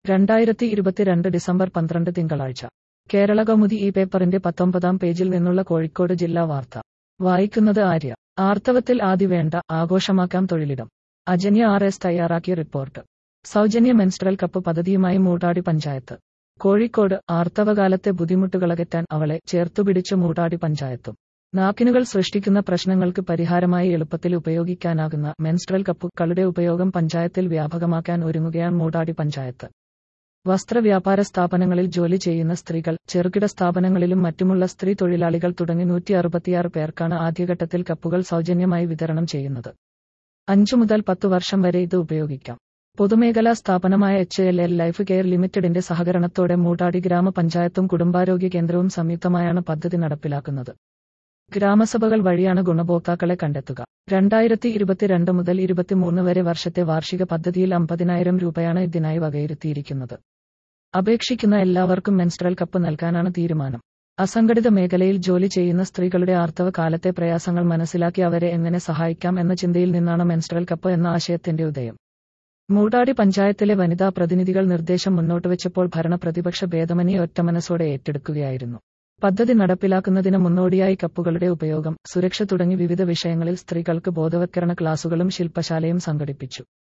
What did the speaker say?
രണ്ടായിരത്തി ഇരുപത്തിരണ്ട് ഡിസംബർ പന്ത്രണ്ട് തിങ്കളാഴ്ച കേരള കൗമുദി ഈ പേപ്പറിന്റെ പത്തൊമ്പതാം പേജിൽ നിന്നുള്ള കോഴിക്കോട് ജില്ലാ വാർത്ത വായിക്കുന്നത് ആര്യ ആർത്തവത്തിൽ ആദ്യ വേണ്ട ആഘോഷമാക്കാം തൊഴിലിടം അജന്യ ആർ എസ് തയ്യാറാക്കിയ റിപ്പോർട്ട് സൗജന്യ മെൻസ്ട്രൽ കപ്പ് പദ്ധതിയുമായി മൂടാടി പഞ്ചായത്ത് കോഴിക്കോട് ആർത്തവകാലത്തെ ബുദ്ധിമുട്ടുകളകറ്റാൻ അവളെ ചേർത്തുപിടിച്ച് മൂടാടി പഞ്ചായത്തും നാക്കിനുകൾ സൃഷ്ടിക്കുന്ന പ്രശ്നങ്ങൾക്ക് പരിഹാരമായി എളുപ്പത്തിൽ ഉപയോഗിക്കാനാകുന്ന മെൻസ്ട്രൽ കപ്പുകളുടെ ഉപയോഗം പഞ്ചായത്തിൽ വ്യാപകമാക്കാൻ ഒരുങ്ങുകയാണ് മൂടാടി പഞ്ചായത്ത് വസ്ത്രവ്യാപാര സ്ഥാപനങ്ങളിൽ ജോലി ചെയ്യുന്ന സ്ത്രീകൾ ചെറുകിട സ്ഥാപനങ്ങളിലും മറ്റുമുള്ള സ്ത്രീ തൊഴിലാളികൾ തുടങ്ങി നൂറ്റി അറുപത്തിയാറ് പേർക്കാണ് ആദ്യഘട്ടത്തിൽ കപ്പുകൾ സൗജന്യമായി വിതരണം ചെയ്യുന്നത് അഞ്ചു മുതൽ പത്ത് വർഷം വരെ ഇത് ഉപയോഗിക്കാം പൊതുമേഖലാ സ്ഥാപനമായ H L L life care ലിമിറ്റഡിന്റെ സഹകരണത്തോടെ മൂടാടി ഗ്രാമപഞ്ചായത്തും കുടുംബാരോഗ്യ കേന്ദ്രവും സംയുക്തമായാണ് പദ്ധതി നടപ്പിലാക്കുന്നത് ഗ്രാമസഭകൾ വഴിയാണ് ഗുണഭോക്താക്കളെ കണ്ടെത്തുക രണ്ടായിരത്തി ഇരുപത്തിരണ്ട് മുതൽ ഇരുപത്തിമൂന്ന് വരെ വർഷത്തെ വാർഷിക പദ്ധതിയിൽ അമ്പതിനായിരം രൂപയാണ് ഇതിനായി വകയിരുത്തിയിരിക്കുന്നത് അപേക്ഷിക്കുന്ന എല്ലാവർക്കും മെൻസ്ട്രൽ കപ്പ് നൽകാനാണ് തീരുമാനം അസംഘടിത മേഖലയിൽ ജോലി ചെയ്യുന്ന സ്ത്രീകളുടെ ആർത്തവ കാലത്തെ പ്രയാസങ്ങൾ മനസ്സിലാക്കി അവരെ എങ്ങനെ സഹായിക്കാം എന്ന ചിന്തയിൽ നിന്നാണ് മെൻസ്ട്രൽ കപ്പ് എന്ന ആശയത്തിന്റെ ഉദയം മൂടാടി പഞ്ചായത്തിലെ വനിതാ പ്രതിനിധികൾ നിർദ്ദേശം മുന്നോട്ടുവച്ചപ്പോൾ ഭരണ പ്രതിപക്ഷ ഭേദമന്യെ ഒറ്റമനസ്സോടെ ഏറ്റെടുക്കുകയായിരുന്നു പദ്ധതി നടപ്പിലാക്കുന്നതിന് മുന്നോടിയായി കപ്പുകളുടെ ഉപയോഗം സുരക്ഷ തുടങ്ങി വിവിധ വിഷയങ്ങളിൽ സ്ത്രീകൾക്ക് ബോധവത്കരണ ക്ലാസുകളും ശില്പശാലയും സംഘടിപ്പിച്ചു